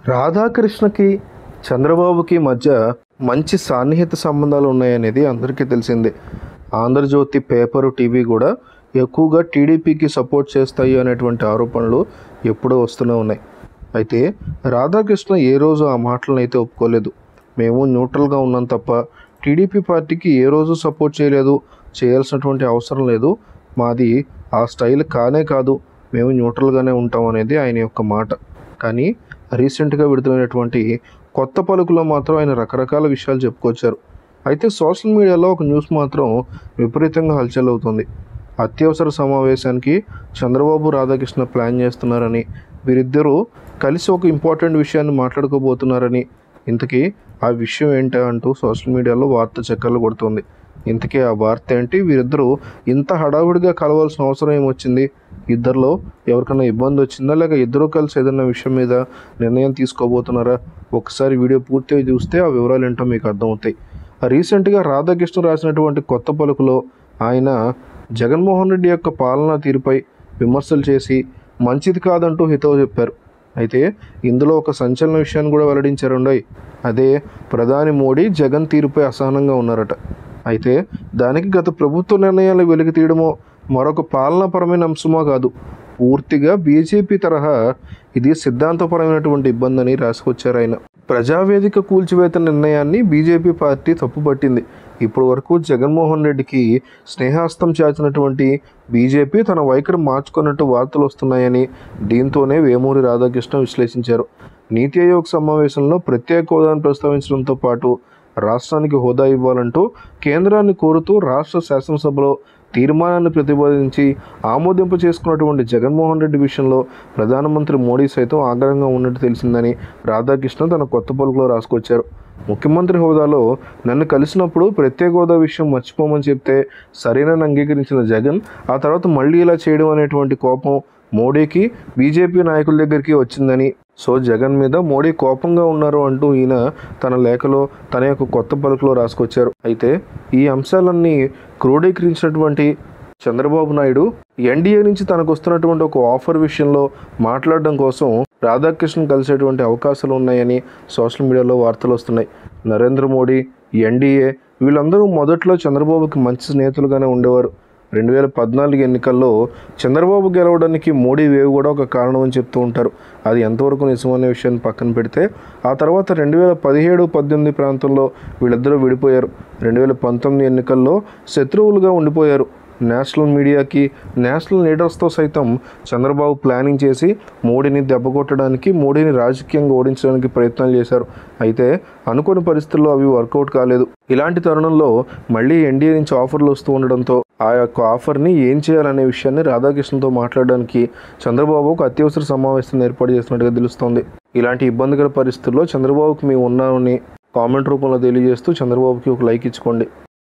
రాధాకృష్ణకి చంద్రబాబుకి మధ్య మంచి సాన్నిహిత సంబంధాలు ఉన్నాయనేది అందరికీ తెలిసిందే ఆంధ్రజ్యోతి పేపరు టీవీ కూడా ఎక్కువగా టీడీపీకి సపోర్ట్ చేస్తాయి అనేటువంటి ఆరోపణలు ఎప్పుడూ వస్తూనే ఉన్నాయి అయితే రాధాకృష్ణ ఏ రోజు ఆ మాటలను అయితే ఒప్పుకోలేదు మేము న్యూట్రల్గా ఉన్నాం తప్ప టీడీపీ పార్టీకి ఏ రోజు సపోర్ట్ చేయలేదు చేయాల్సినటువంటి అవసరం లేదు మాది ఆ స్టైల్ కానే కాదు మేము న్యూట్రల్గానే ఉంటాం అనేది ఆయన యొక్క మాట కానీ రీసెంట్గా విడుదలైనటువంటి కొత్త పలుకులో మాత్రం ఆయన రకరకాల విషయాలు చెప్పుకొచ్చారు అయితే సోషల్ మీడియాలో ఒక న్యూస్ మాత్రం విపరీతంగా హల్చల్ అవుతుంది అత్యవసర సమావేశానికి చంద్రబాబు రాధాకృష్ణ ప్లాన్ చేస్తున్నారని వీరిద్దరూ కలిసి ఒక ఇంపార్టెంట్ విషయాన్ని మాట్లాడుకోబోతున్నారని ఇంతకీ ఆ విషయం ఏంటా అంటూ సోషల్ మీడియాలో వార్త చక్కర్లు కొడుతుంది ఇంతకీ ఆ వార్త ఏంటి వీరిద్దరూ ఇంత హడావుడిగా కలవాల్సిన అవసరం ఏమొచ్చింది ఇద్దరిలో ఎవరికైనా ఇబ్బంది వచ్చిందా లేక ఇద్దరూ కలిసి ఏదైనా విషయం మీద నిర్ణయం తీసుకోబోతున్నారా ఒకసారి వీడియో పూర్తిగా చూస్తే ఆ వివరాలు ఏంటో మీకు అర్థమవుతాయి రీసెంట్గా రాధాకృష్ణ రాసినటువంటి కొత్త పలుకులో ఆయన జగన్మోహన్ రెడ్డి యొక్క పాలనా తీరుపై విమర్శలు చేసి మంచిది కాదంటూ హితవు చెప్పారు అయితే ఇందులో ఒక సంచలన విషయాన్ని కూడా వెల్లడించారండోయ్ అదే ప్రధాని మోడీ జగన్ తీరుపై అసహనంగా ఉన్నారట అయితే దానికి గత ప్రభుత్వ నిర్ణయాలు వెలికి తీయడమో మరొక పాలనాపరమైన అంశమో కాదు పూర్తిగా బీజేపీ తరహా ఇది సిద్ధాంతపరమైనటువంటి ఇబ్బంది అని రాసుకొచ్చారు ఆయన ప్రజావేదిక కూల్చివేత నిర్ణయాన్ని బీజేపీ పార్టీ తప్పుపట్టింది ఇప్పటి వరకు జగన్మోహన్ రెడ్డికి స్నేహాస్తం చాచినటువంటి బీజేపీ తన వైఖరి మార్చుకున్నట్టు వార్తలు వస్తున్నాయని దీంతోనే వేమూరి రాధాకృష్ణ విశ్లేషించారు నీతి ఆయోగ్ సమావేశంలో ప్రత్యేక హోదాను ప్రస్తావించడంతో పాటు రాష్ట్రానికి హోదా ఇవ్వాలంటూ కేంద్రాన్ని కోరుతూ రాష్ట్ర శాసనసభలో తీర్మానాన్ని ప్రతిపాదించి ఆమోదింప చేసుకున్నటువంటి జగన్మోహన్ రెడ్డి విషయంలో ప్రధానమంత్రి మోడీ సైతం ఆగ్రహంగా ఉన్నట్టు తెలిసిందని రాధాకృష్ణ తన కొత్త పలుకులో రాసుకొచ్చారు ముఖ్యమంత్రి హోదాలో నన్ను కలిసినప్పుడు ప్రత్యేక హోదా విషయం మర్చిపోమని చెప్తే సరైన అంగీకరించిన జగన్ ఆ తర్వాత మళ్ళీ ఇలా చేయడం అనేటువంటి కోపం మోడీకి బీజేపీ నాయకుల దగ్గరికి వచ్చిందని సో జగన్ మీద మోడీ కోపంగా ఉన్నారు అంటూ ఈయన తన లేఖలో తన యొక్క కొత్త పలుకులో రాసుకొచ్చారు అయితే ఈ అంశాలన్నీ క్రోడీకరించినటువంటి చంద్రబాబు నాయుడు ఎన్డీఏ నుంచి తనకు వస్తున్నటువంటి ఒక ఆఫర్ విషయంలో మాట్లాడడం కోసం రాధాకృష్ణ కలిసేటువంటి అవకాశాలు ఉన్నాయని సోషల్ మీడియాలో వార్తలు వస్తున్నాయి నరేంద్ర మోడీ ఎన్డీఏ వీళ్ళందరూ మొదట్లో చంద్రబాబుకి మంచి స్నేహితులుగానే ఉండేవారు రెండు వేల పద్నాలుగు ఎన్నికల్లో చంద్రబాబు గెలవడానికి మోడీ వేవ్ కూడా ఒక కారణం అని చెప్తూ ఉంటారు అది ఎంతవరకు నిజమనే విషయాన్ని పక్కన పెడితే ఆ తర్వాత రెండు వేల పదిహేడు పద్దెనిమిది ప్రాంతంలో వీళ్ళిద్దరూ విడిపోయారు రెండు వేల పంతొమ్మిది ఎన్నికల్లో శత్రువులుగా ఉండిపోయారు నేషనల్ మీడియాకి నేషనల్ లీడర్స్తో సైతం చంద్రబాబు ప్లానింగ్ చేసి మోడీని దెబ్బకొట్టడానికి మోడీని రాజకీయంగా ఓడించడానికి ప్రయత్నాలు చేశారు అయితే అనుకోని పరిస్థితుల్లో అవి వర్కౌట్ కాలేదు ఇలాంటి తరుణంలో మళ్ళీ ఎన్డీఏ నుంచి ఆఫర్లు వస్తూ ఉండడంతో ఆ యొక్క ఆఫర్ని ఏం చేయాలనే విషయాన్ని రాధాకృష్ణతో మాట్లాడడానికి చంద్రబాబు ఒక అత్యవసర సమావేశాన్ని ఏర్పాటు చేసినట్టుగా తెలుస్తోంది ఇలాంటి ఇబ్బందికర పరిస్థితుల్లో చంద్రబాబుకి మేము ఉన్నామని కామెంట్ రూపంలో తెలియజేస్తూ చంద్రబాబుకి ఒక లైక్ ఇచ్చుకోండి